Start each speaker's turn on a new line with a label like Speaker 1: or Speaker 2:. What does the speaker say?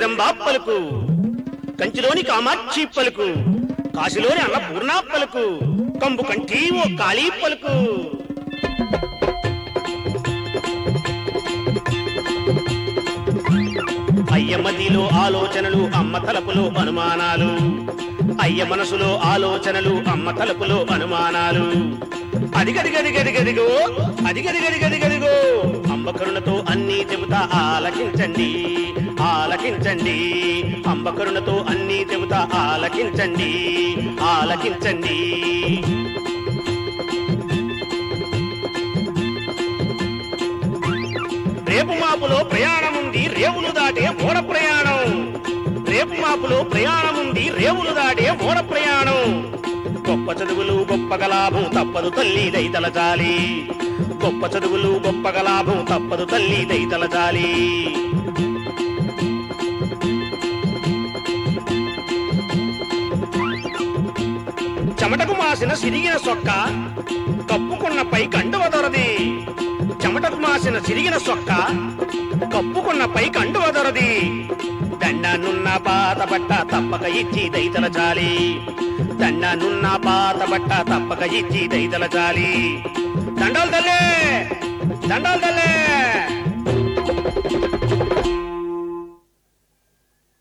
Speaker 1: జగదంబా పలుకు కంచిలోని కామాక్షి పలుకు కాశీలోని అన్నపూర్ణ పలుకు కంబు కంఠీ ఓ కాళీ పలుకు అయ్య మదిలో ఆలోచనలు అమ్మ తలపులో అనుమానాలు అయ్య మనసులో ఆలోచనలు అమ్మ తలపులో అనుమానాలు అదిగదిగదిగదిగదిగో అదిగదిగదిగదిగదిగో అంబ కరుణతో అన్నీ చెబుతా ఆలకించండి ఆలకించండి అంబ కరుణతో అన్నీ చెబుతా ఆలకించండి ఆలకించండి రేపు మాపులో ప్రయాణముంది రేవులు దాటే ఓడ ప్రయాణం రేపు మాపులో ప్రయాణముంది రేవులు దాటే ఓడ ప్రయాణం గొప్ప చదువులు గొప్పగ లాభం తప్పదు తల్లి దైతల జాలి గొప్ప చదువులు గొప్పగ లాభం తప్పదు తల్లి దైతల జాలి చెమటకు మాసిన సిరిగిన సొక్క కప్పుకున్న పై కండువ దొరది చెమటకు మాసిన సిరిగిన సొక్క కప్పుకున్న పై కండువ దొరది దండనున్న పాత బట్ట తప్పక ఇచ్చి దైతల జాలి దండనున్న పాత బట్ట తప్పక ఇచ్చి దైతల జాలి దండాలు తల్లే దండాలు తల్లే